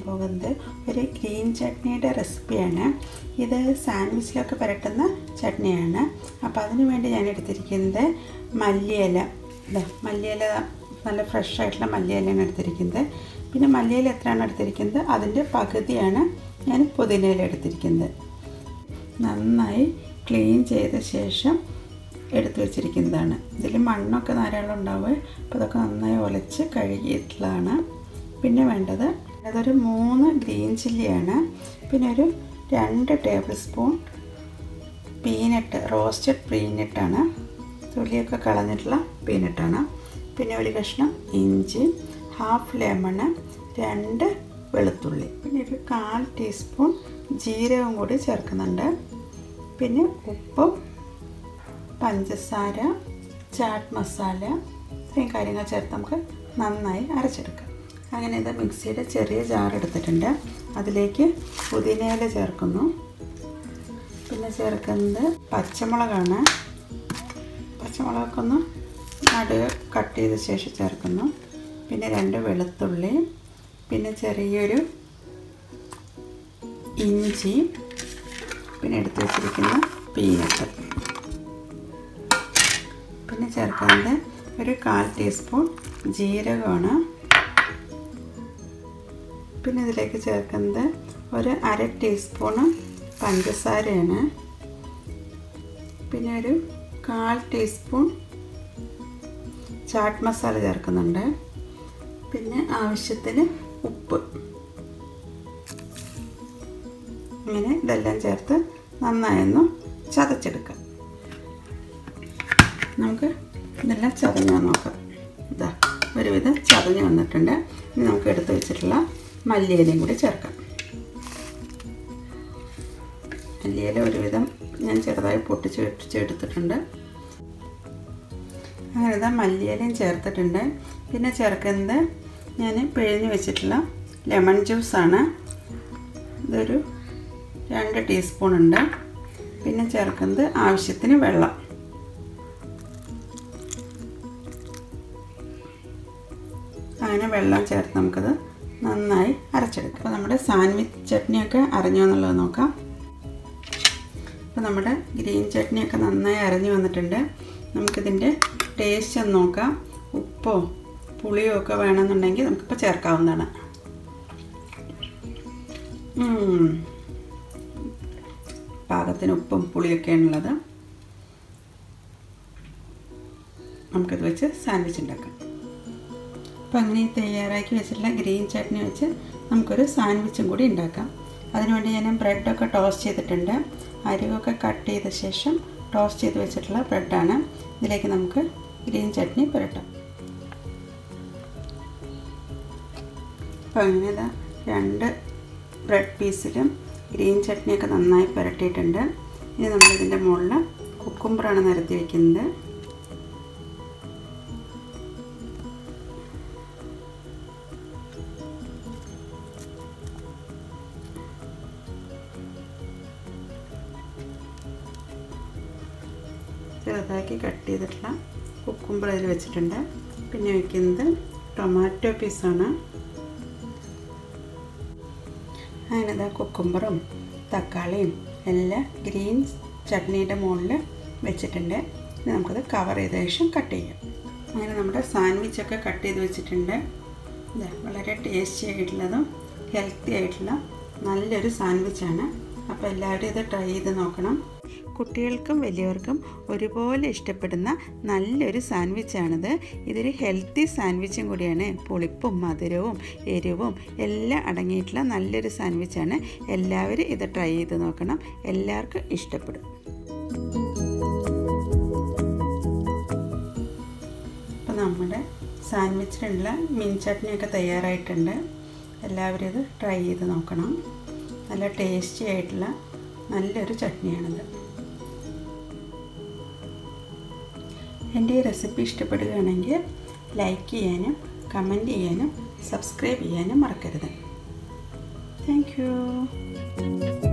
പോകുന്നത് ഒരു ഗ്രീൻ ചട്നിയുടെ റെസിപ്പിയാണ് ഇത് സാൻഡ്വിച്ചിലൊക്കെ പുരട്ടുന്ന ചട്നിയാണ് അപ്പോൾ അതിന് വേണ്ടി ഞാൻ എടുത്തിരിക്കുന്നത് മല്ലിയില ഇതാ മല്ലിയില നല്ല ഫ്രഷ് ആയിട്ടുള്ള മല്ലിയിലയാണ് എടുത്തിരിക്കുന്നത് പിന്നെ മല്ലിയില എത്രയാണ് എടുത്തിരിക്കുന്നത് അതിൻ്റെ പകുതിയാണ് ഞാൻ പുതിനയില എടുത്തിരിക്കുന്നത് നന്നായി ക്ലീൻ ചെയ്ത ശേഷം എടുത്തു വെച്ചിരിക്കുന്നതാണ് ഇതിൽ മണ്ണൊക്കെ ധാരാളം ഉണ്ടാവുക അപ്പോൾ അതൊക്കെ നന്നായി ഒലച്ച് കഴുകിയിട്ടുള്ളതാണ് പിന്നെ വേണ്ടത് അതൊരു മൂന്ന് ഗ്രീൻ ചില്ലിയാണ് പിന്നെ ഒരു രണ്ട് ടേബിൾ സ്പൂൺ പീനട്ട് റോസ്റ്റഡ് പീനട്ടാണ് തൊലിയൊക്കെ കളഞ്ഞിട്ടുള്ള പീനട്ടാണ് പിന്നെ ഒരു കഷ്ണം ഇഞ്ചി ഹാഫ് ലെമണ് രണ്ട് വെളുത്തുള്ളി പിന്നെ ഒരു കാൽ ടീസ്പൂൺ ജീരകം കൂടി ചേർക്കുന്നുണ്ട് പിന്നെ ഉപ്പും പഞ്ചസാര ചാറ്റ് മസാല ഇത്രയും കാര്യങ്ങൾ ചേർത്ത് നമുക്ക് നന്നായി അരച്ചെടുക്കാം അങ്ങനെ ഇത് മിക്സിയുടെ ചെറിയ ജാർ എടുത്തിട്ടുണ്ട് അതിലേക്ക് പുതിനയില ചേർക്കുന്നു പിന്നെ ചേർക്കുന്നത് പച്ചമുളകാണ് പച്ചമുളകൊക്കെ ഒന്ന് നടു കട്ട് ചെയ്ത ശേഷം ചേർക്കുന്നു പിന്നെ രണ്ട് വെളുത്തുള്ളി പിന്നെ ചെറിയൊരു ഇഞ്ചി പിന്നെ എടുത്ത് വെച്ചിരിക്കുന്ന പീനട്ട് പിന്നെ ചേർക്കുന്നത് ഒരു കാൽ ടീസ്പൂൺ ജീരകമാണ് പിന്നെ ഇതിലേക്ക് ചേർക്കുന്നത് ഒരു അര ടീസ്പൂണ് പഞ്ചസാരയാണ് പിന്നെ ഒരു കാൽ ടീസ്പൂൺ ചാട്ട് മസാല ചേർക്കുന്നുണ്ട് പിന്നെ ആവശ്യത്തിന് ഉപ്പ് ഇങ്ങനെ ഇതെല്ലാം ചേർത്ത് നന്നായൊന്ന് ചതച്ചെടുക്കാം നമുക്ക് ഇതെല്ലാം ചതഞ്ഞ് നോക്കാം ഇതാ ഒരുവിധം ചതഞ്ഞ് വന്നിട്ടുണ്ട് ഇനി നമുക്ക് എടുത്ത് വെച്ചിട്ടുള്ള മല്ലിയിലയും കൂടി ചേർക്കാം മല്ലിയില ഒരുവിധം ഞാൻ ചെറുതായി പൊട്ടിച്ച് വെട്ടിച്ചെടുത്തിട്ടുണ്ട് അങ്ങനെ ഇതാ മല്ലിയിലയും ചേർത്തിട്ടുണ്ട് പിന്നെ ചേർക്കുന്നത് ഞാൻ പിഴിഞ്ഞ് വെച്ചിട്ടുള്ള ലെമൺ ജ്യൂസാണ് ഇതൊരു രണ്ട് ടീസ്പൂൺ ഉണ്ട് പിന്നെ ചേർക്കുന്നത് ആവശ്യത്തിന് വെള്ളം അങ്ങനെ വെള്ളം ചേർത്ത് നമുക്കത് നന്നായി അരച്ചെടുക്കാം അപ്പോൾ നമ്മുടെ സാൻഡ്വിച്ച് ചട്നിയൊക്കെ അരഞ്ഞോ എന്നുള്ളത് നോക്കാം അപ്പോൾ നമ്മുടെ ഗ്രീൻ ചട്നിയൊക്കെ നന്നായി അരഞ്ഞു വന്നിട്ടുണ്ട് നമുക്കിതിൻ്റെ ടേസ്റ്റ് ഒന്ന് നോക്കാം ഉപ്പോ പുളിയോ ഒക്കെ വേണമെന്നുണ്ടെങ്കിൽ നമുക്കിപ്പോൾ ചേർക്കാവുന്നതാണ് പാകത്തിന് ഉപ്പും പുളിയൊക്കെയാണുള്ളത് നമുക്കിത് വെച്ച് സാൻഡ്വിച്ച് ഉണ്ടാക്കാം അപ്പോൾ അങ്ങനെ തയ്യാറാക്കി വെച്ചിട്ടുള്ള ഗ്രീൻ ചട്നി വെച്ച് നമുക്കൊരു സാൻഡ്വിച്ചും കൂടി ഉണ്ടാക്കാം അതിനുവേണ്ടി ഞാൻ ബ്രെഡൊക്കെ ടോസ്റ്റ് ചെയ്തിട്ടുണ്ട് അരിവൊക്കെ കട്ട് ചെയ്ത ശേഷം ടോസ്റ്റ് ചെയ്ത് വെച്ചിട്ടുള്ള ബ്രെഡാണ് ഇതിലേക്ക് നമുക്ക് ഗ്രീൻ ചട്നി പുരട്ടാം അപ്പോൾ അങ്ങനെ ഇതാ രണ്ട് ബ്രെഡ് പീസിലും ഗ്രീൻ ചട്നിയൊക്കെ നന്നായി പുരട്ടിയിട്ടുണ്ട് ഇനി നമ്മളിതിൻ്റെ മുകളിൽ കുക്കുംബറാണ് നിരത്തി വയ്ക്കുന്നത് ചെറുതാക്കി കട്ട് ചെയ്തിട്ടുള്ള കുക്കുംബർ അതിൽ വെച്ചിട്ടുണ്ട് പിന്നെ വയ്ക്കുന്നത് ടൊമാറ്റോ പീസാണ് അങ്ങനെ ഇതാ കുക്കുംബറും തക്കാളിയും എല്ലാം ഗ്രീൻ ചട്നിയുടെ മുകളിൽ വെച്ചിട്ടുണ്ട് ഇനി നമുക്കത് കവർ ചെയ്ത ശേഷം കട്ട് ചെയ്യാം അങ്ങനെ നമ്മുടെ സാൻഡ്വിച്ചൊക്കെ കട്ട് ചെയ്ത് വെച്ചിട്ടുണ്ട് ഇതാ വളരെ ടേസ്റ്റി ആയിട്ടുള്ളതും ഹെൽത്തി ആയിട്ടുള്ള നല്ലൊരു സാൻഡ്വിച്ചാണ് അപ്പോൾ എല്ലാവരും ഇത് ട്രൈ ചെയ്ത് നോക്കണം കുട്ടികൾക്കും വലിയവർക്കും ഒരുപോലെ ഇഷ്ടപ്പെടുന്ന നല്ലൊരു സാൻഡ്വിച്ചാണിത് ഇതൊരു ഹെൽത്തി സാൻഡ്വിച്ചും കൂടിയാണ് പുളിപ്പും മധുരവും എരിവും എല്ലാം അടങ്ങിയിട്ടുള്ള നല്ലൊരു സാൻഡ്വിച്ചാണ് എല്ലാവരും ഇത് ട്രൈ ചെയ്ത് നോക്കണം എല്ലാവർക്കും ഇഷ്ടപ്പെടും അപ്പോൾ നമ്മുടെ സാൻഡ്വിച്ചിനുള്ള മീൻ ചട്നിയൊക്കെ തയ്യാറായിട്ടുണ്ട് എല്ലാവരും ഇത് ട്രൈ ചെയ്ത് നോക്കണം നല്ല ടേസ്റ്റി ആയിട്ടുള്ള നല്ലൊരു ചട്നിയാണിത് എൻ്റെ ഈ റെസിപ്പി ഇഷ്ടപ്പെടുകയാണെങ്കിൽ ലൈക്ക് ചെയ്യാനും കമൻറ്റ് ചെയ്യാനും സബ്സ്ക്രൈബ് ചെയ്യാനും മറക്കരുത് താങ്ക് യു